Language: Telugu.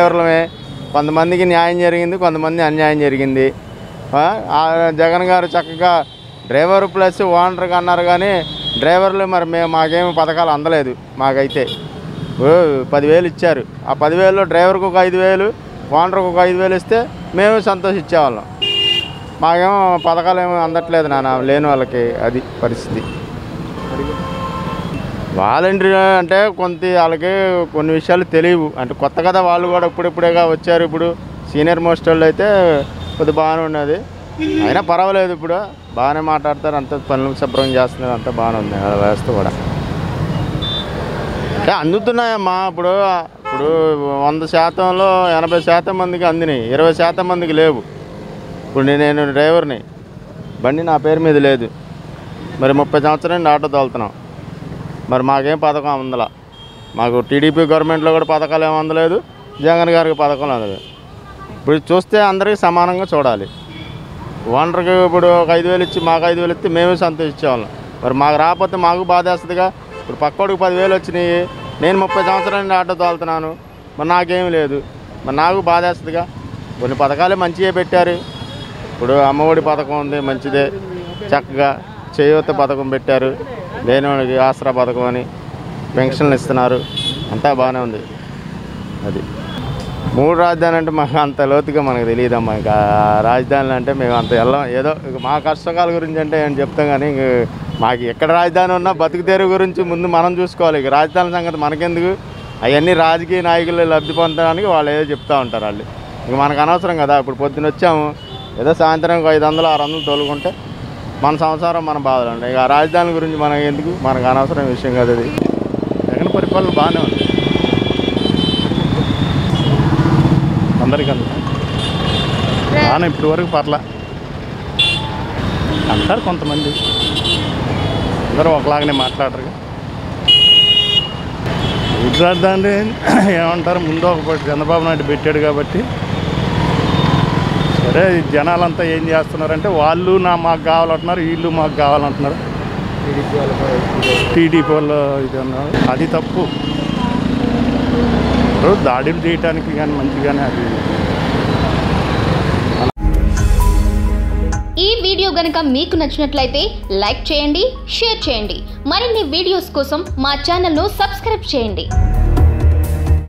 డ్రైవర్లమే కొంతమందికి న్యాయం జరిగింది కొంతమంది అన్యాయం జరిగింది ఆ, ఆ జగన్ గారు చక్కగా డ్రైవర్ ప్లస్ ఓనర్కి అన్నారు కానీ డ్రైవర్లు మరి మేము మాకేమి పథకాలు అందలేదు మాకైతే ఓ పదివేలు ఇచ్చారు ఆ పదివేలు డ్రైవర్కి ఒక ఐదు వేలు ఓనర్కి ఒక ఐదు వేలు ఇస్తే మేము సంతోషించేవాళ్ళం మాకేమో పథకాలు ఏమో అందట్లేదు నాన్న లేని వాళ్ళకి అది పరిస్థితి వాలంటీర్ అంటే కొంత వాళ్ళకి కొన్ని విషయాలు తెలియవు అంటే కొత్త కదా వాళ్ళు కూడా ఇప్పుడిప్పుడేగా వచ్చారు ఇప్పుడు సీనియర్ మోస్ట్ వాళ్ళు అయితే కొద్ది బాగానే ఉన్నది అయినా పర్వాలేదు ఇప్పుడు బాగానే మాట్లాడతారు అంత పనులు శుభ్రం చేస్తున్నారు అంతా బాగానే ఉంది ఆ వ్యవస్థ కూడా అంటే అందుతున్నాయమ్మా ఇప్పుడు ఇప్పుడు వంద శాతంలో ఎనభై శాతం మందికి అందినాయి ఇరవై శాతం మందికి లేవు ఇప్పుడు నేను డ్రైవర్ని బండి నా పేరు మీద లేదు మరి ముప్పై సంవత్సరాలు నుండి ఆటో తోలుతున్నాం మరి మాకేం పథకం అందల మాకు టీడీపీ గవర్నమెంట్లో కూడా పథకాలు ఏం అందలేదు జగన్ గారికి పథకం అందలేదు ఇప్పుడు చూస్తే అందరికీ సమానంగా చూడాలి ఓనర్కి ఇప్పుడు ఒక ఐదు వేలు ఇచ్చి మాకు ఐదు వేలు ఇస్తే మేమే సంతోషించేవాళ్ళం మరి మాకు రాకపోతే మాకు బాధేస్తుందిగా ఇప్పుడు పక్కోడికి పదివేలు వచ్చినాయి నేను ముప్పై సంవత్సరాల నుండి ఆటో తోలుతున్నాను మరి నాకేమీ లేదు మరి నాకు బాధేస్తుందిగా కొన్ని పథకాలే మంచిగా పెట్టారు ఇప్పుడు అమ్మఒడి పథకం ఉంది మంచిదే చక్కగా చేయూత పథకం పెట్టారు లేనివాడికి ఆసరా పథకం అని పెన్షన్లు ఇస్తున్నారు అంతా బాగానే ఉంది అది మూడు రాజధాని అంటే మాకు అంత లోతుగా మనకు తెలియదమ్మా ఇంకా రాజధానులు అంటే మేము అంత వెళ్ళాం ఏదో ఇక మా కష్టకాల గురించి అంటే ఏం చెప్తాం కానీ ఇంక మాకు ఎక్కడ రాజధాని ఉన్నా బతుకు తెరువు గురించి ముందు మనం చూసుకోవాలి ఇక రాజధాని సంగతి మనకెందుకు అవన్నీ రాజకీయ నాయకులు లబ్ధి పొందడానికి వాళ్ళు ఏదో చెప్తూ ఉంటారు వాళ్ళు ఇంక మనకు అనవసరం కదా ఇప్పుడు పొద్దున వచ్చాము ఏదో సాయంత్రం ఒక ఐదు వందలు ఆరు వందలు తోలుకుంటే మన సంసారం మన బాధలు ఉంటాయి ఇక ఆ రాజధాని గురించి మనకి ఎందుకు మనకు అనవసరం విషయం కదా అది జగన్ పరిపాలన బాగానే ఉంది అందరికీ అంత బాగానే ఇప్పటి వరకు పర్లా అంటారు కొంతమంది అందరూ ఒకలాగానే మాట్లాడరు రాజధాని ఏమంటారు ముందు ఒకటి చంద్రబాబు నాయుడు పెట్టాడు కాబట్టి సరే ఈ జనాలంతా ఏం చేస్తున్నారంటే వాళ్ళు నా మాకు కావాలంటున్నారు వీళ్ళు మాకు కావాలంటున్నారు టీడీపీ వాళ్ళు ఇది అన్నారు అది తప్పు ఇప్పుడు దాడులు చేయటానికి కానీ మంచిగానే అది ఈ వీడియో గనుక మీకు నచ్చినట్లయితే లైక్ చేయండి షేర్ చేయండి మరిన్ని వీడియోస్ కోసం మా ఛానల్ను సబ్స్క్రైబ్ చేయండి